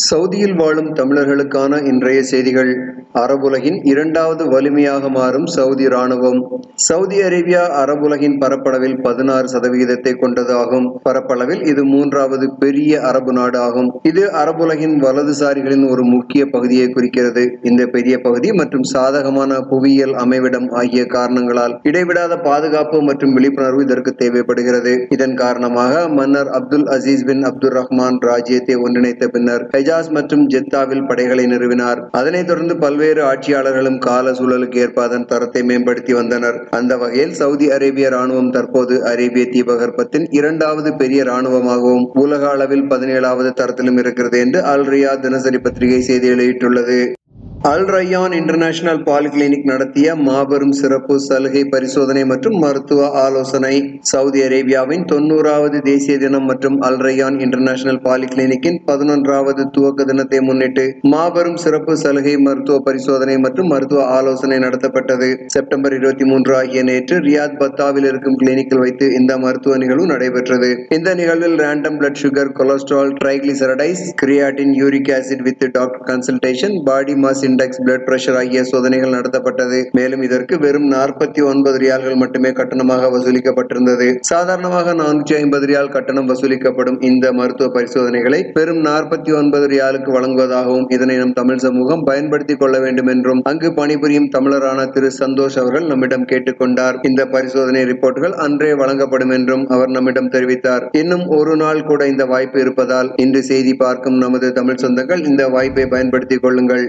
சவுதியில் வாழும் தமிழர்களுக்கான இன்றைய செய்திகள் அரபுலகின் இரண்டாவது வலிமையாக மாறும் சவுதி ராணுவம் சவுதி அரேபியா அரபுலகின் பரப்பளவில் பதினாறு சதவிகிதத்தை கொண்டது ஆகும் பரப்பளவில் இது மூன்றாவது பெரிய அரபு நாடு ஆகும் இது அரபுலகின் வலதுசாரிகளின் ஒரு முக்கிய பகுதியை குறிக்கிறது இந்த பெரிய பகுதி மற்றும் சாதகமான புவியியல் அமைவிடம் ஆகிய காரணங்களால் இடைவிடாத பாதுகாப்பு மற்றும் விழிப்புணர்வு இதற்கு தேவைப்படுகிறது இதன் காரணமாக மன்னர் அப்துல் அசீஸ் பின் அப்துல் ரஹ்மான் ராஜ்யத்தை ஒன்றிணைத்த பின்னர் ஹெஜாஸ் மற்றும் ஜெத்தாவில் படைகளை நிறுவினார் அதனைத் தொடர்ந்து பல்வேறு ஆட்சியாளர்களும் கால சூழலுக்கு ஏற்ப அதன் தரத்தை மேம்படுத்தி வந்தனர் அந்த வகையில் சவுதி அரேபிய ராணுவம் தற்போது அரேபிய தீபகற்பத்தின் இரண்டாவது பெரிய ராணுவமாகவும் உலக அளவில் பதினேழாவது தரத்திலும் இருக்கிறது என்று அல் ரியா தினசரி பத்திரிகை செய்தி வெளியிட்டுள்ளது அல் ரய்யான் இன்டர்நேஷனல் பாலிகிளினிக் நடத்திய மாபெரும் சிறப்பு சலுகை பரிசோதனை மற்றும் மருத்துவ ஆலோசனை சவுதி அரேபியாவின் தொண்ணூறாவது தேசிய தினம் மற்றும் அல் ரய்யான் இன்டர்நேஷனல் பாலிகிளினிக்கின் பதினொன்றாவது துவக்க தினத்தை முன்னிட்டு மாபெரும் சிறப்பு சலுகை மருத்துவ பரிசோதனை மற்றும் மருத்துவ ஆலோசனை நடத்தப்பட்டது செப்டம்பர் இருபத்தி மூன்று ஆகிய நேற்று ரியாத் பத்தாவில் இருக்கும் கிளினிக்கில் வைத்து இந்த மருத்துவ நிகழ்வு நடைபெற்றது இந்த நிகழ்வில் random blood sugar cholesterol triglycerides creatine uric acid with doctor consultation body mass index blood pressure ஆகிய சோதனைகள் நடத்தப்பட்டது மேலும் இதற்கு வெறும் நாற்பத்தி ஒன்பது ரியால்கள் மட்டுமே கட்டணமாக வசூலிக்கப்பட்டிருந்தது சாதாரணமாக நானூற்றி ஐம்பது ரியால் கட்டணம் வசூலிக்கப்படும் இந்த மருத்துவ பரிசோதனைகளை வெறும் நாற்பத்தி ஒன்பது ரியாலுக்கு வழங்குவதாகவும் இதனை நம் தமிழ் சமூகம் பயன்படுத்திக் கொள்ள வேண்டும் என்றும் அங்கு பணிபுரியும் தமிழரான திரு சந்தோஷ் அவர்கள் நம்மிடம் கேட்டுக்கொண்டார் இந்த பரிசோதனை ரிப்போர்ட்டுகள் அன்றே வழங்கப்படும் என்றும் அவர் நம்மிடம் தெரிவித்தார் இன்னும் ஒரு நாள் கூட இந்த வாய்ப்பு இருப்பதால் இன்று செய்தி பார்க்கும் நமது தமிழ் சொந்தங்கள் இந்த வாய்ப்பை பயன்படுத்திக் கொள்ளுங்கள்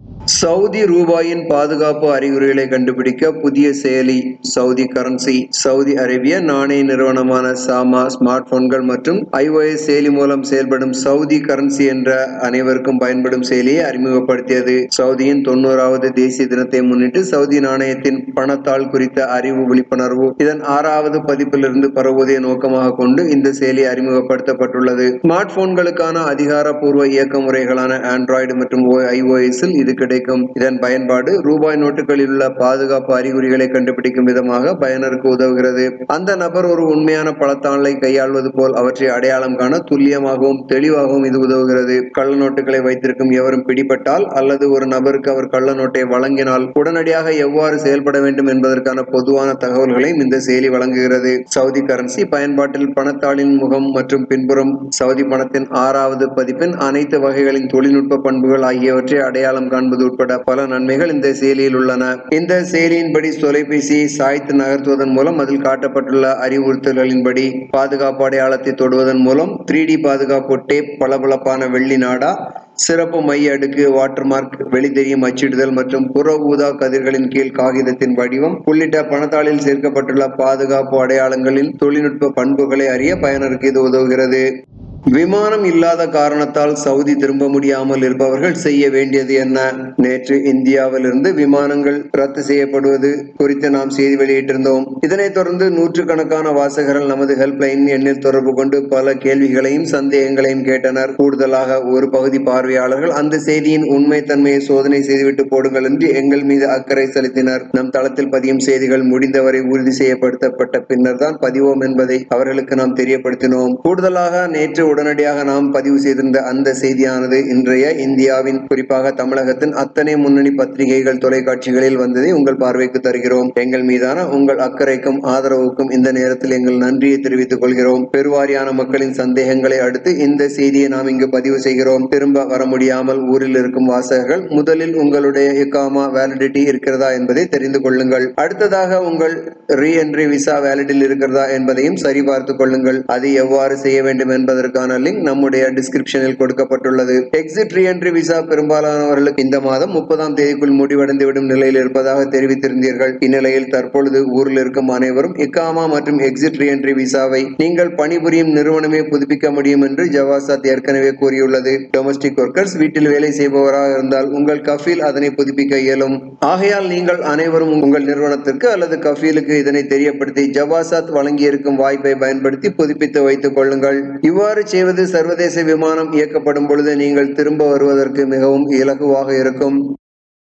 சவுதி ரூபாயின் பாதுகாப்பு அறிகுறிகளை கண்டுபிடிக்க புதிய செயலி சவுதி கரன்சி சவுதி அரேபிய நாணய நிறுவனமான சாமா ஸ்மார்ட் போன்கள் மற்றும் ஐஓஎஸ் செயலி மூலம் செயல்படும் சவுதி கரன்சி என்ற அனைவருக்கும் பயன்படும் செயலியை அறிமுகப்படுத்தியது சவுதியின் தொண்ணூறாவது தேசிய தினத்தை முன்னிட்டு சவுதி நாணயத்தின் பணத்தாள் குறித்த அறிவு விழிப்புணர்வு இதன் ஆறாவது பதிப்பிலிருந்து பரவுவதை நோக்கமாக கொண்டு இந்த செயலி அறிமுகப்படுத்தப்பட்டுள்ளது ஸ்மார்ட் போன்களுக்கான அதிகாரப்பூர்வ இயக்க முறைகளான ஆண்ட்ராய்டு மற்றும் ஐஓஎஸில் இது கிடைக்கும் இதன் பயன்பாடு ரூபாய் நோட்டுகளில் உள்ள பாதுகாப்பு அறிகுறிகளை கண்டுபிடிக்கும் விதமாக பயனருக்கு உதவுகிறது அந்த நபர் ஒரு உண்மையான பழத்தாளை கையாள்வது போல் அவற்றை அடையாளம் காண துல்லியமாகவும் தெளிவாகவும் இது உதவுகிறது கள்ள நோட்டுகளை வைத்திருக்கும் எவரும் பிடிபட்டால் அல்லது ஒரு நபருக்கு அவர் கள்ள நோட்டை வழங்கினால் உடனடியாக எவ்வாறு செயல்பட வேண்டும் என்பதற்கான பொதுவான தகவல்களையும் இந்த செயலி வழங்குகிறது சவுதி கரன்சி பயன்பாட்டில் பணத்தாளின் முகம் மற்றும் பின்புறம் சவுதி பணத்தின் ஆறாவது பதிப்பின் அனைத்து வகைகளின் தொழில்நுட்ப பண்புகள் ஆகியவற்றை அடையாளம் காண்பது உட்பட பல நன்மைகள் இந்த செயலியில் உள்ளன இந்த செயலியின்படி தொலைபேசியை சாய்த்து நகர்த்துவதன் மூலம் அதில் காட்டப்பட்டுள்ள அறிவுறுத்தல்களின்படி பாதுகாப்பு அடையாளத்தை தொடுவதன் மூலம் த்ரீ டி பாதுகாப்பு டேப் பளபளப்பான வெள்ளி நாடா சிறப்பு மைய அடுக்கு வாட்டர்மார்க் வெளித்தெரியும் அச்சிடுதல் மற்றும் புற ஊதா கதிர்களின் கீழ் காகிதத்தின் வடிவம் உள்ளிட்ட பணத்தாளில் சேர்க்கப்பட்டுள்ள பாதுகாப்பு அடையாளங்களின் தொழில்நுட்ப பண்புகளை அறிய பயனருக்கு இது உதவுகிறது விமானம் இல்லாத காரணத்தால் சவுதி திரும்ப முடியாமல் இருப்பவர்கள் செய்ய வேண்டியது என்ன நேற்று இந்தியாவிலிருந்து விமானங்கள் ரத்து செய்யப்படுவது குறித்து நாம் செய்தி வெளியிட்டிருந்தோம் இதனைத் தொடர்ந்து நூற்றுக்கணக்கான வாசகர்கள் நமது ஹெல்ப்லைன் எண்ணில் தொடர்பு கொண்டு பல கேள்விகளையும் சந்தேகங்களையும் கேட்டனர் கூடுதலாக ஒரு பகுதி பார்வையாளர்கள் அந்த செய்தியின் உண்மைத்தன்மையை சோதனை செய்துவிட்டு போடுங்கள் என்று எங்கள் மீது அக்கறை செலுத்தினர் நம் தளத்தில் பதியும் செய்திகள் முடிந்தவரை உறுதி செய்யப்படுத்தப்பட்ட பின்னர் தான் பதிவோம் என்பதை அவர்களுக்கு நாம் தெரியப்படுத்தினோம் கூடுதலாக நேற்று உடனடியாக நாம் பதிவு செய்திருந்த அந்த செய்தியானது இன்றைய இந்தியாவின் குறிப்பாக தமிழகத்தின் அத்தனை முன்னணி பத்திரிகைகள் தொலைக்காட்சிகளில் வந்ததை உங்கள் பார்வைக்கு தருகிறோம் எங்கள் மீதான உங்கள் அக்கறைக்கும் ஆதரவுக்கும் இந்த நேரத்தில் எங்கள் நன்றியை தெரிவித்துக் கொள்கிறோம் பெருவாரியான மக்களின் சந்தேகங்களை அடுத்து இந்த செய்தியை நாம் இங்கு பதிவு செய்கிறோம் திரும்ப வர முடியாமல் ஊரில் இருக்கும் வாசகர்கள் முதலில் உங்களுடைய இக்காமா வேலிடிட்டி இருக்கிறதா என்பதை தெரிந்து கொள்ளுங்கள் அடுத்ததாக உங்கள் ரீ என்ட்ரி விசா வேலிடில் இருக்கிறதா என்பதையும் சரிபார்த்துக் கொள்ளுங்கள் அது எவ்வாறு செய்ய வேண்டும் என்பதற்கான லிங்க் நம்முடைய டிஸ்கிரிப்ஷனில் கொடுக்கப்பட்டுள்ளது எக்ஸிட் ரீஎன்ட்ரி விசா பெரும்பாலானவர்களுக்கு இந்த மாதம் முப்பதாம் தேதிக்குள் முடிவடைந்து விடும் நிலையில் இருப்பதாக தெரிவித்திருந்தீர்கள் இந்நிலையில் தற்பொழுது ஊரில் இருக்கும் அனைவரும் இக்காமா மற்றும் எக்ஸிட் ரீஎன்ட்ரி விசாவை நீங்கள் பணிபுரியும் நிறுவனமே புதுப்பிக்க முடியும் என்று ஜவாசாத் ஏற்கனவே கூறியுள்ளது டொமஸ்டிக் ஒர்க்கர்ஸ் வீட்டில் வேலை செய்பவராக இருந்தால் உங்கள் கஃபீல் அதனை புதுப்பிக்க இயலும் ஆகையால் நீங்கள் அனைவரும் உங்கள் நிறுவனத்திற்கு அல்லது கஃபீலுக்கு இதனை தெரியப்படுத்தி ஜவாசாத் வழங்கியிருக்கும் வாய்ப்பை பயன்படுத்தி புதுப்பித்து வைத்துக் கொள்ளுங்கள் இவ்வாறு செய்வது சர்வதேச விமானம் இயக்கப்படும் பொழுது நீங்கள் திரும்ப வருவதற்கு மிகவும் இலகுவாக இருக்கும்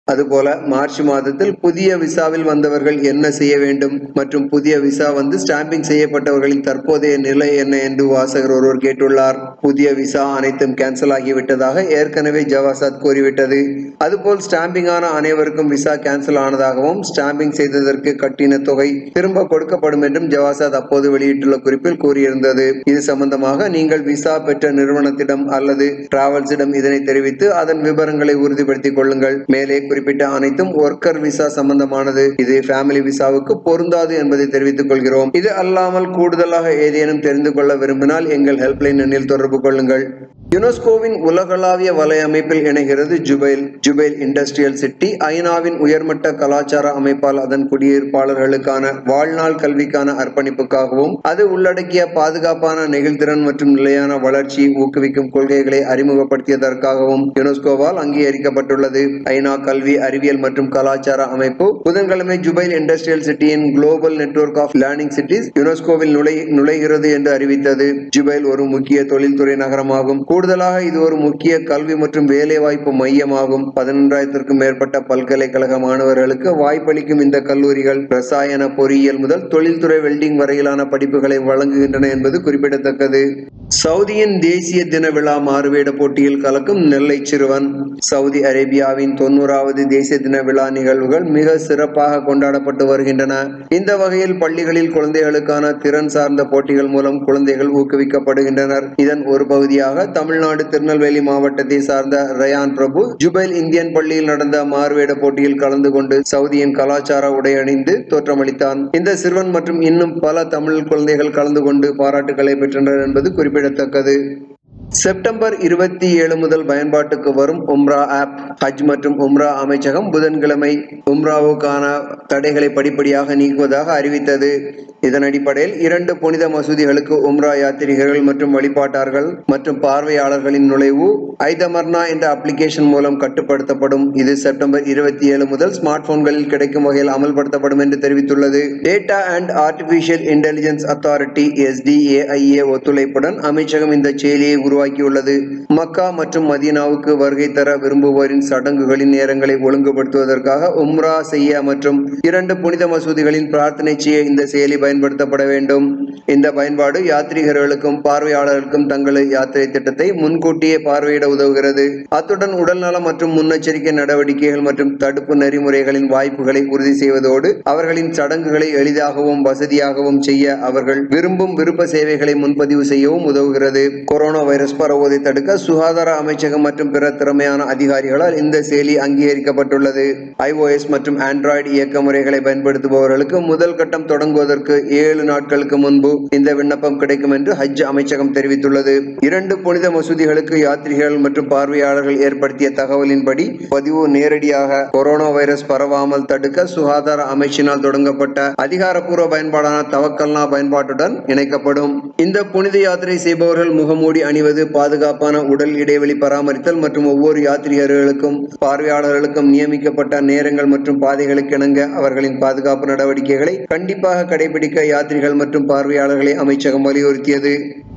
அதுபோல மார்ச் மாதத்தில் புதிய விசாவில் வந்தவர்கள் என்ன செய்ய வேண்டும் மற்றும் புதிய விசா வந்து ஸ்டாம்பிங் செய்யப்பட்டவர்களின் தற்போதைய நிலை என்ன என்று வாசகர் ஒருவர் கேட்டுள்ளார் புதிய விசா அனைத்தும் கேன்சல் ஆகிவிட்டதாக ஏற்கனவே ஜவாசாத் கூறிவிட்டது அதுபோல் ஸ்டாம்பிங் ஆன அனைவருக்கும் விசா கேன்சல் ஆனதாகவும் ஸ்டாம்பிங் செய்ததற்கு கட்டின தொகை திரும்ப கொடுக்கப்படும் என்றும் ஜவாசாத் அப்போது வெளியிட்டுள்ள குறிப்பில் கூறியிருந்தது இது சம்பந்தமாக நீங்கள் விசா பெற்ற நிறுவனத்திடம் அல்லது டிராவல்ஸிடம் இதனை தெரிவித்து அதன் விவரங்களை உறுதிப்படுத்திக் கொள்ளுங்கள் மேலே குறிப்பிட்ட அனைத்தும் ஒர்க்கர் விசா சம்பந்தமானது இது ஃபேமிலி விசாவுக்கு பொருந்தாது என்பதை தெரிவித்துக் கொள்கிறோம் இது அல்லாமல் கூடுதலாக ஏதேனும் தெரிந்து கொள்ள விரும்பினால் எங்கள் ஹெல்ப்லைன் எண்ணில் தொடர்பு கொள்ளுங்கள் யுனெஸ்கோவின் உலகளாவிய வலையமைப்பில் இணைகிறது ஜுபைல் ஜுபைல் இண்டஸ்ட்ரியல் சிட்டி ஐநாவின் உயர்மட்ட கலாச்சார அமைப்பால் அதன் குடியிருப்பாளர்களுக்கான வாழ்நாள் கல்விக்கான அர்ப்பணிப்புக்காகவும் அது உள்ளடக்கிய பாதுகாப்பான நெகிழ்திறன் மற்றும் நிலையான வளர்ச்சியை ஊக்குவிக்கும் கொள்கைகளை அறிமுகப்படுத்தியதற்காகவும் யுனெஸ்கோவால் அங்கீகரிக்கப்பட்டுள்ளது ஐநா கல்வி அறிவியல் மற்றும் கலாச்சார அமைப்பு புதன்கிழமை ஜுபைல் இண்டஸ்ட்ரியல் சிட்டியின் global network of learning cities யுனெஸ்கோவில் நுழை நுழைகிறது என்று அறிவித்தது ஜுபைல் ஒரு முக்கிய தொழில்துறை நகரமாகும் கூடுதலாக இது ஒரு முக்கிய கல்வி மற்றும் வேலைவாய்ப்பு மையமாகும் பதினொன்றாயிரத்திற்கும் மேற்பட்ட பல்கலைக்கழக மாணவர்களுக்கு வாய்ப்பளிக்கும் இந்த கல்லூரிகள் ரசாயன பொறியியல் முதல் தொழில்துறை வெல்டிங் வரையிலான படிப்புகளை வழங்குகின்றன என்பது குறிப்பிடத்தக்கது சவுதியின் தேசிய தின விழா மாறுவேட போட்டியில் கலக்கும் நெல்லை சிறுவன் சவுதி அரேபியாவின் தொண்ணூறாவது தேசிய தின விழா நிகழ்வுகள் மிக சிறப்பாக கொண்டாடப்பட்டு வருகின்றன இந்த வகையில் பள்ளிகளில் குழந்தைகளுக்கான திறன் சார்ந்த போட்டிகள் மூலம் குழந்தைகள் ஊக்குவிக்கப்படுகின்றனர் இதன் ஒரு பகுதியாக தமிழ்நாடு திருநெல்வேலி மாவட்டத்தை சார்ந்த ரயான் பிரபு ஜுபைல் இந்தியன் பள்ளியில் நடந்த மாறுவேட போட்டியில் கலந்து கொண்டு சவுதியின் கலாச்சார உடை அணிந்து தோற்றமளித்தான் இந்த சிறுவன் மற்றும் இன்னும் பல தமிழ் குழந்தைகள் கலந்து கொண்டு பாராட்டுகளை பெற்றனர் என்பது குறிப்பிடத்தக்கது செப்டம்பர் இருபத்தி ஏழு முதல் பயன்பாட்டுக்கு வரும் உம்ரா ஆப் ஹஜ் மற்றும் உம்ரா அமைச்சகம் புதன்கிழமை உம்ராவுக்கான தடைகளை படிப்படியாக நீக்குவதாக அறிவித்தது இதன் அடிப்படையில் இரண்டு புனித மசூதிகளுக்கு உம்ரா யாத்திரிகர்கள் மற்றும் வழிபாட்டார்கள் மற்றும் பார்வையாளர்களின் நுழைவு ஐதமர்னா என்ற அப்ளிகேஷன் மூலம் கட்டுப்படுத்தப்படும் இது செப்டம்பர் இருபத்தி ஏழு முதல் ஸ்மார்ட் போன்களில் கிடைக்கும் வகையில் அமல்படுத்தப்படும் என்று தெரிவித்துள்ளது data and artificial intelligence authority SDAIA ஒத்துழைப்புடன் அமைச்சகம் இந்த செயலியை உருவாக்கியுள்ளது மக்கா மற்றும் மதீனாவுக்கு வருகை தர விரும்புவோரின் சடங்குகளின் நேரங்களை ஒழுங்குபடுத்துவதற்காக உம்ரா செய்ய மற்றும் இரண்டு புனித மசூதிகளின் பிரார்த்தனை செய்ய இந்த செயலி பயன்படுத்தப்பட வேண்டும் இந்த பயன்பாடு யாத்ரீகர்களுக்கும் பார்வையாளர்களுக்கும் தங்களது யாத்திரை திட்டத்தை முன்கூட்டியே பார்வையிட உதவுகிறது அத்துடன் உடல்நலம் மற்றும் முன்னெச்சரிக்கை நடவடிக்கைகள் மற்றும் தடுப்பு நெறிமுறைகளின் வாய்ப்புகளை உறுதி செய்வதோடு அவர்களின் சடங்குகளை எளிதாகவும் வசதியாகவும் செய்ய அவர்கள் விரும்பும் விருப்ப சேவைகளை முன்பதிவு செய்யவும் உதவுகிறது கொரோனா வைரஸ் பரவுவதை தடுக்க சுகாதார அமைச்சகம் மற்றும் பிற திறமையான அதிகாரிகளால் இந்த செயலி அங்கீகரிக்கப்பட்டுள்ளது iOS மற்றும் ஆண்ட்ராய்டு இயக்க முறைகளை பயன்படுத்துபவர்களுக்கு முதல் கட்டம் தொடங்குவதற்கு ஏழு நாட்களுக்கு முன்பு இந்த விண்ணப்பம் கிடைக்கும் என்று ஹஜ் அமைச்சகம் தெரிவித்துள்ளது இரண்டு புனித மசூதிகளுக்கு யாத்ரிகர்கள் மற்றும் பார்வையாளர்கள் ஏற்படுத்திய தகவலின்படி பதிவு நேரடியாக கொரோனா வைரஸ் பரவாமல் தடுக்க சுகாதார அமைச்சினால் தொடங்கப்பட்ட அதிகாரப்பூர்வ பயன்பாடான தவக்கல்னா பயன்பாட்டுடன் இணைக்கப்படும் இந்த புனித யாத்திரை செய்பவர்கள் முகமூடி அணிவது பாதுகாப்பான உடல் இடைவெளி பராமரித்தல் மற்றும் ஒவ்வொரு யாத்ரீகர்களுக்கும் பார்வையாளர்களுக்கும் நியமிக்கப்பட்ட நேரங்கள் மற்றும் பாதைகளுக்கு இணங்க அவர்களின் பாதுகாப்பு நடவடிக்கைகளை கண்டிப்பாக கடைபிடிக்க யாத்ரிகள் மற்றும் பார்வையாளர்களை அமைச்சகம் வலியுறுத்தியது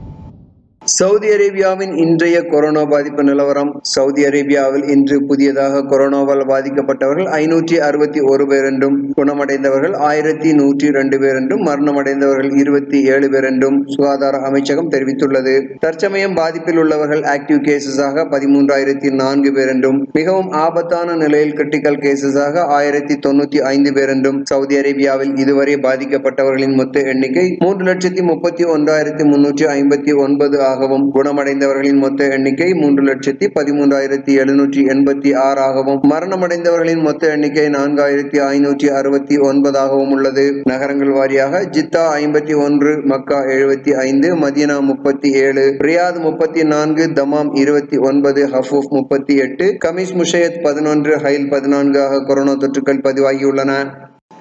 சவுதி அரேபியாவின் இன்றைய கொரோனா பாதிப்பு நிலவரம் சவுதி அரேபியாவில் இன்று புதியதாக கொரோனாவால் பாதிக்கப்பட்டவர்கள் ஐநூற்றி அறுபத்தி ஒரு பேர் என்றும் குணமடைந்தவர்கள் ஆயிரத்தி நூற்றி ரெண்டு பேர் என்றும் மரணமடைந்தவர்கள் இருபத்தி ஏழு பேர் என்றும் சுகாதார அமைச்சகம் தெரிவித்துள்ளது தற்சமயம் பாதிப்பில் உள்ளவர்கள் ஆக்டிவ் கேசஸாக பதிமூன்றாயிரத்தி நான்கு பேர் என்றும் மிகவும் ஆபத்தான நிலையில் கிரிட்டிக்கல் கேசஸாக ஆயிரத்தி தொண்ணூத்தி ஐந்து பேர் என்றும் சவுதி அரேபியாவில் இதுவரை பாதிக்கப்பட்டவர்களின் மொத்த எண்ணிக்கை மூன்று லட்சத்தி முப்பத்தி ஒன்றாயிரத்தி முன்னூற்றி ஐம்பத்தி ஒன்பது ஆகவும் குணமடைந்தவர்களின் மொத்த எண்ணிக்கை மூன்று லட்சத்தி பதிமூன்றாயிரத்தி எழுநூற்றி எண்பத்தி ஆறாகவும் மரணமடைந்தவர்களின் மொத்த எண்ணிக்கை நான்காயிரத்தி ஐநூற்றி அறுபத்தி ஒன்பதாகவும் உள்ளது நகரங்கள் வாரியாக ஜித்தா ஐம்பத்தி ஒன்று மக்கா எழுபத்தி ஐந்து மதீனா முப்பத்தி ஏழு ரியாத் முப்பத்தி நான்கு தமாம் இருபத்தி ஒன்பது ஹஃபூப் முப்பத்தி எட்டு கமிஸ் முஷையத் பதினொன்று ஹைல் பதினான்காக கொரோனா தொற்றுக்கள் பதிவாகியுள்ளன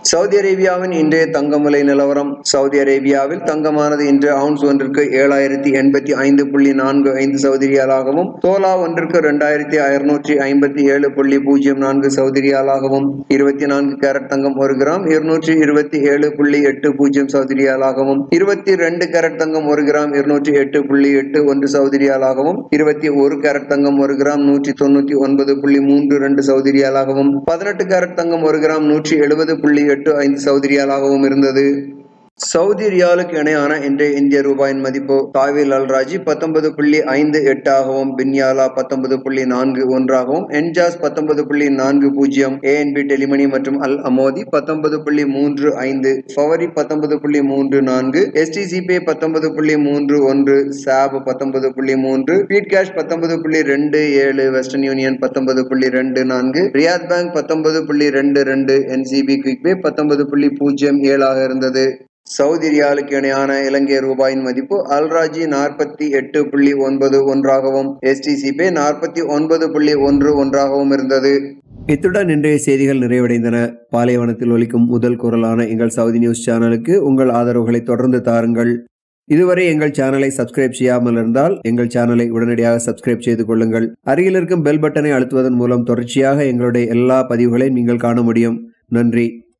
சவுதி அரேபியாவின் இன்றைய தங்கம் விலை நிலவரம் சவுதி அரேபியாவில் தங்கமானது இன்று அவுன்ஸ் ஒன்றிற்கு ஏழாயிரத்தி எண்பத்தி ஐந்து புள்ளி நான்கு ஐந்து சவுதி ரியாலாகவும் தோலா ஒன்றிற்கு இரண்டாயிரத்தி அறுநூற்றி ஐம்பத்தி ஏழு புள்ளி பூஜ்ஜியம் நான்கு சவுதி ரியாலாகவும் இருபத்தி நான்கு கேரட் தங்கம் ஒரு கிராம் இருநூற்றி இருபத்தி ஏழு புள்ளி எட்டு பூஜ்ஜியம் சவுதி ரியாலாகவும் இருபத்தி ரெண்டு கேரட் தங்கம் ஒரு கிராம் இருநூற்றி எட்டு புள்ளி எட்டு ஒன்று சவுதி ரியாலாகவும் இருபத்தி ஒரு கேரட் தங்கம் ஒரு கிராம் நூற்றி தொண்ணூற்றி ஒன்பது புள்ளி மூன்று ரெண்டு சவுதி ரியாலாகவும் பதினெட்டு கேரட் தங்கம் ஒரு கிராம் நூற்றி எழுபது புள்ளி எட்டு ஐந்து சவுதி ரியாலாகவும் இருந்தது சவுதி ரியாலுக்கு இணையான இன்றைய இந்திய ரூபாயின் மதிப்பு தாவில் அல் ராஜி பத்தொன்பது புள்ளி ஐந்து எட்டாகவும் பின்யாலா பத்தொன்பது புள்ளி நான்கு ஒன்றாகவும் என்ஜாஸ் பத்தொன்பது புள்ளி நான்கு பூஜ்ஜியம் ஏஎன்பி டெலிமணி மற்றும் அல் அமோதி பத்தொன்பது புள்ளி மூன்று ஐந்து ஃபவரி பத்தொன்பது புள்ளி மூன்று நான்கு எஸ்டிசிபே பத்தொன்பது புள்ளி மூன்று ஒன்று சாப் பத்தொன்பது புள்ளி மூன்று பீட் கேஷ் பத்தொன்பது புள்ளி ரெண்டு ஏழு வெஸ்டர்ன் யூனியன் பத்தொன்பது புள்ளி ரெண்டு நான்கு ரியாத் பேங்க் பத்தொன்பது புள்ளி ரெண்டு ரெண்டு என்சிபி குவிக்பே பத்தொன்பது புள்ளி பூஜ்ஜியம் ஏழாக இருந்தது சவுதி ரியாலுக்கு இணையான இலங்கை ரூபாயின் மதிப்பு அல்ராஜி நாற்பத்தி எட்டு புள்ளி ஒன்பது ஒன்றாகவும் எஸ்டிசிபே நாற்பத்தி ஒன்பது புள்ளி ஒன்று ஒன்றாகவும் இருந்தது இத்துடன் இன்றைய செய்திகள் நிறைவடைந்தன பாலைவனத்தில் ஒலிக்கும் முதல் குரலான எங்கள் சவுதி நியூஸ் சேனலுக்கு உங்கள் ஆதரவுகளை தொடர்ந்து தாருங்கள் இதுவரை எங்கள் சேனலை சப்ஸ்கிரைப் செய்யாமல் இருந்தால் எங்கள் சேனலை உடனடியாக சப்ஸ்கிரைப் செய்து கொள்ளுங்கள் அருகில் இருக்கும் பெல் பட்டனை அழுத்துவதன் மூலம் தொடர்ச்சியாக எங்களுடைய எல்லா பதிவுகளையும் நீங்கள் காண முடியும் நன்றி